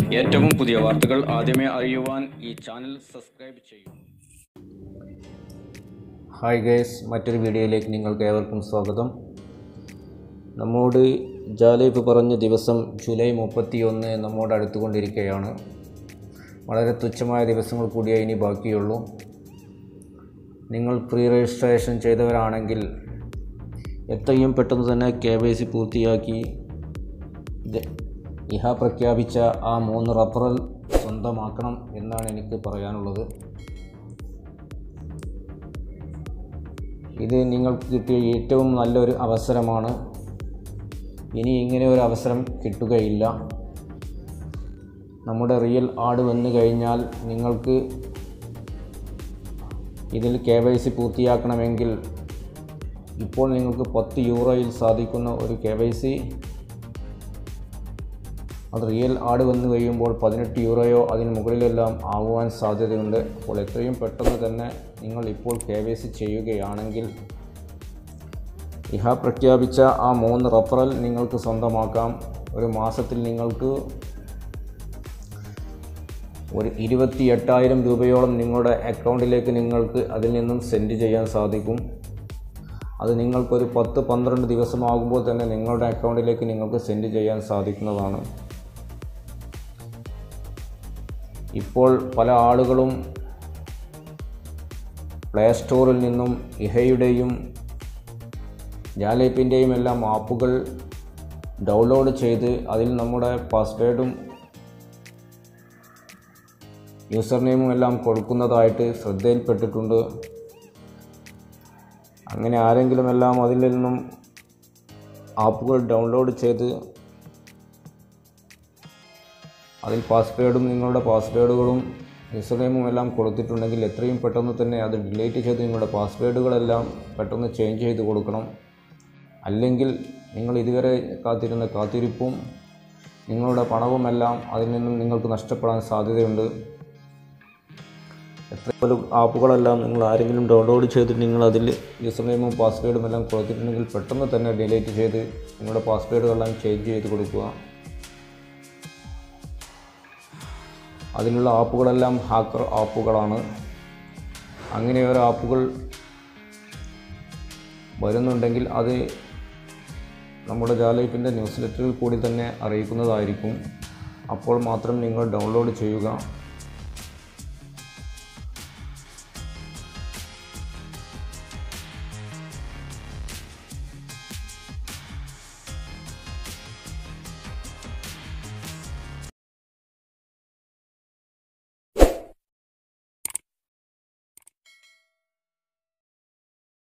ഏറ്റവും പുതിയ വാർത്തകൾ ആദ്യമേ അറിയുവാൻ ഈ ചാനൽ സബ്സ്ക്രൈബ് ചെയ്യൂ ഹായ് ഗേസ് മറ്റൊരു വീഡിയോയിലേക്ക് നിങ്ങൾക്ക് ഏവർക്കും സ്വാഗതം നമ്മോട് ജാലേബ് പറഞ്ഞ ദിവസം ജൂലൈ മുപ്പത്തിയൊന്ന് നമ്മോട് അടുത്തുകൊണ്ടിരിക്കുകയാണ് വളരെ തുച്ഛമായ ദിവസങ്ങൾ കൂടിയേ ഇനി ബാക്കിയുള്ളൂ നിങ്ങൾ പ്രീ രജിസ്ട്രേഷൻ ചെയ്തവരാണെങ്കിൽ എത്രയും പെട്ടെന്ന് തന്നെ കെ വൈ സി പൂർത്തിയാക്കി ഇത് ഇഹ പ്രഖ്യാപിച്ച ആ മൂന്ന് റഫറൽ സ്വന്തമാക്കണം എന്നാണ് എനിക്ക് പറയാനുള്ളത് ഇത് നിങ്ങൾക്ക് കിട്ടിയ ഏറ്റവും നല്ലൊരു അവസരമാണ് ഇനി ഇങ്ങനെ ഒരു അവസരം കിട്ടുകയില്ല നമ്മുടെ റിയൽ ആഡ് വന്നു കഴിഞ്ഞാൽ നിങ്ങൾക്ക് ഇതിൽ കെ വൈ സി പൂർത്തിയാക്കണമെങ്കിൽ ഇപ്പോൾ നിങ്ങൾക്ക് പത്ത് യൂറോയിൽ സാധിക്കുന്ന ഒരു കെ വൈ സി അത് റിയൽ ആഡ് വന്നു കഴിയുമ്പോൾ പതിനെട്ട് യൂറോയോ അതിന് മുകളിലെല്ലാം ആകുവാൻ സാധ്യതയുണ്ട് അപ്പോൾ എത്രയും പെട്ടെന്ന് തന്നെ നിങ്ങൾ ഇപ്പോൾ കെ വൈ സി ചെയ്യുകയാണെങ്കിൽ ഇഹ പ്രഖ്യാപിച്ച ആ മൂന്ന് റഫറൽ നിങ്ങൾക്ക് സ്വന്തമാക്കാം ഒരു മാസത്തിൽ നിങ്ങൾക്ക് ഒരു ഇരുപത്തി എട്ടായിരം രൂപയോളം നിങ്ങളുടെ അക്കൗണ്ടിലേക്ക് നിങ്ങൾക്ക് അതിൽ നിന്നും സെൻഡ് ചെയ്യാൻ സാധിക്കും അത് നിങ്ങൾക്കൊരു പത്ത് പന്ത്രണ്ട് ദിവസമാകുമ്പോൾ തന്നെ നിങ്ങളുടെ അക്കൗണ്ടിലേക്ക് നിങ്ങൾക്ക് സെൻഡ് ചെയ്യാൻ സാധിക്കുന്നതാണ് ഇപ്പോൾ പല ആളുകളും പ്ലേ സ്റ്റോറിൽ നിന്നും ഇഹയുടെയും ജാലേപ്പിൻ്റെയും എല്ലാം ആപ്പുകൾ ഡൗൺലോഡ് ചെയ്ത് അതിൽ നമ്മുടെ പാസ്വേഡും യൂസർ നെയിമും എല്ലാം കൊടുക്കുന്നതായിട്ട് ശ്രദ്ധയിൽപ്പെട്ടിട്ടുണ്ട് അങ്ങനെ ആരെങ്കിലും എല്ലാം അതിൽ നിന്നും ആപ്പുകൾ ഡൗൺലോഡ് ചെയ്ത് അതിൽ പാസ്വേഡും നിങ്ങളുടെ പാസ്വേഡുകളും യൂസർ നെയിമും എല്ലാം കൊടുത്തിട്ടുണ്ടെങ്കിൽ എത്രയും പെട്ടെന്ന് തന്നെ അത് ഡിലീറ്റ് ചെയ്ത് നിങ്ങളുടെ പാസ്വേഡുകളെല്ലാം പെട്ടെന്ന് ചേഞ്ച് ചെയ്ത് കൊടുക്കണം അല്ലെങ്കിൽ നിങ്ങൾ ഇതുവരെ കാത്തിരുന്ന കാത്തിരിപ്പും നിങ്ങളുടെ പണവുമെല്ലാം അതിൽ നിന്നും നിങ്ങൾക്ക് നഷ്ടപ്പെടാൻ സാധ്യതയുണ്ട് എത്ര പോലും ആപ്പുകളെല്ലാം നിങ്ങൾ ആരെങ്കിലും ഡൗൺലോഡ് ചെയ്തിട്ട് നിങ്ങൾ അതിൽ യൂസർ നെയിമും പാസ്വേഡും എല്ലാം കൊടുത്തിട്ടുണ്ടെങ്കിൽ പെട്ടെന്ന് തന്നെ ഡിലീറ്റ് ചെയ്ത് നിങ്ങളുടെ പാസ്വേഡുകളെല്ലാം ചേഞ്ച് ചെയ്ത് കൊടുക്കുക അതിലുള്ള ആപ്പുകളെല്ലാം ഹാക്കർ ആപ്പുകളാണ് അങ്ങനെ ഒരു ആപ്പുകൾ വരുന്നുണ്ടെങ്കിൽ അത് നമ്മുടെ ജാലൈപ്പിൻ്റെ ന്യൂസ് ലെറ്ററിൽ കൂടി തന്നെ അറിയിക്കുന്നതായിരിക്കും അപ്പോൾ മാത്രം നിങ്ങൾ ഡൗൺലോഡ് ചെയ്യുക